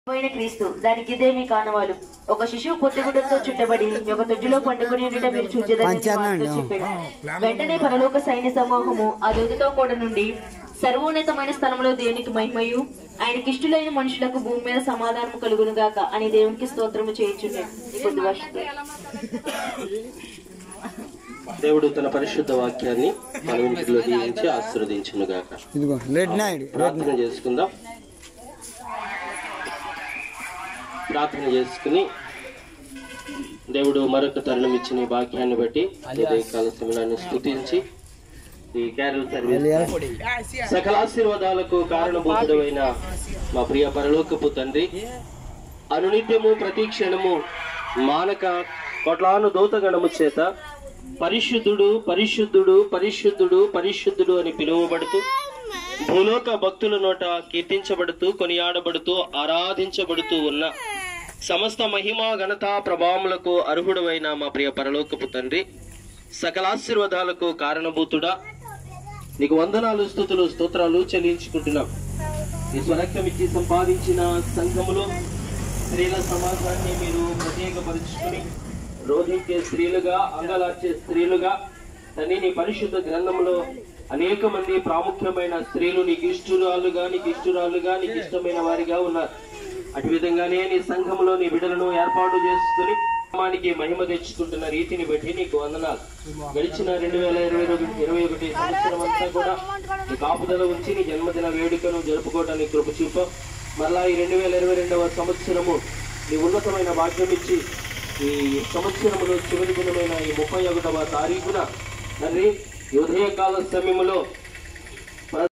పోయిన క్రీస్తు దానికి ఇదేమి కానవాలు ఒక శిశువు పొత్తిగుడ్డతో చుట్టబడి ఒక తొడ్డిలో పండుకొని ఉండటం మీరు చూచేదని పంచాంగం అండి. చెప్పాడు వెంటనే పరలోక సైన్య సమూహము ఆ దూతతో కూడా నుండి సర్వోన్నతమైన స్థలంలో దేవునికి మహిమయు ఆయనకి ఇష్టలైన మనుషులకు భూమి మీద సమాధానం కలుగును గాక అని దేవునికి స్తోత్రము చేయించున్నాడు ఈ కొద్ది వర్షంతో దేవుడు తన పరిశుద్ధ వాక్యాన్ని మన ఇంటిలో దీవించి ఆశీర్వదించును గాక ఇదిగో రెడ్ నాయుడు ప్రార్థన చేసుకుందాం ప్రార్థన చేసుకుని దేవుడు మరొక తరుణం ఇచ్చిన ఈ భాగ్యాన్ని బట్టి ఉదయకాల సమయాన్ని స్తుతించి ఈ క్యారల్ సర్వీస్ సకల ఆశీర్వాదాలకు కారణభూతుడైన మా ప్రియ పరలోకపు తండ్రి అనునిత్యము ప్రతి క్షణము మానక కొట్లాను దూతగణము చేత పరిశుద్ధుడు పరిశుద్ధుడు పరిశుద్ధుడు పరిశుద్ధుడు అని పిలువబడుతూ భూలోక భక్తుల నోట కీర్తించబడుతూ కొనియాడబడుతూ ఆరాధించబడుతూ ఉన్న సమస్త మహిమ ఘనత ప్రభావములకు అర్హుడమైన మా ప్రియ పరలోకపు తండ్రి సకలాశీర్వాదాలకు కారణభూతుడా నీకు వందనాలు స్థుతులు స్తోత్రాలు చెల్లించుకుంటున్నాం ఈ స్వరక్తం ఇచ్చి సంపాదించిన సంఘములో స్త్రీల సమాజాన్ని మీరు ప్రత్యేకపరుచుకుని రోధించే స్త్రీలుగా అంగలార్చే స్త్రీలుగా తని నీ పరిశుద్ధ గ్రంథంలో అనేక మంది ప్రాముఖ్యమైన స్త్రీలు నీకు ఇష్టురాలుగా నీకు ఇష్టురాలుగా నీకు ఇష్టమైన వారిగా ఉన్నారు అటు విధంగానే నీ సంఘంలో నీ బిడ్డలను ఏర్పాటు చేసుకుని నామానికి మహిమ తెచ్చుకుంటున్న రీతిని బట్టి నీకు వందనాలు గడిచిన రెండు వేల ఇరవై ఒకటి ఇరవై ఒకటి సంవత్సరం అంతా కూడా నీ కాపుదల ఉంచి నీ జన్మదిన వేడుకను జరుపుకోవడానికి కృప చూప మరలా ఈ రెండు వేల ఇరవై రెండవ సంవత్సరము నీ ఉన్నతమైన భాగ్యం ఇచ్చి ఈ సంవత్సరములో చివరి దినమైన ఈ ముప్పై ఒకటవ తారీఖున తండ్రి ఈ ఉదయకాల సమయంలో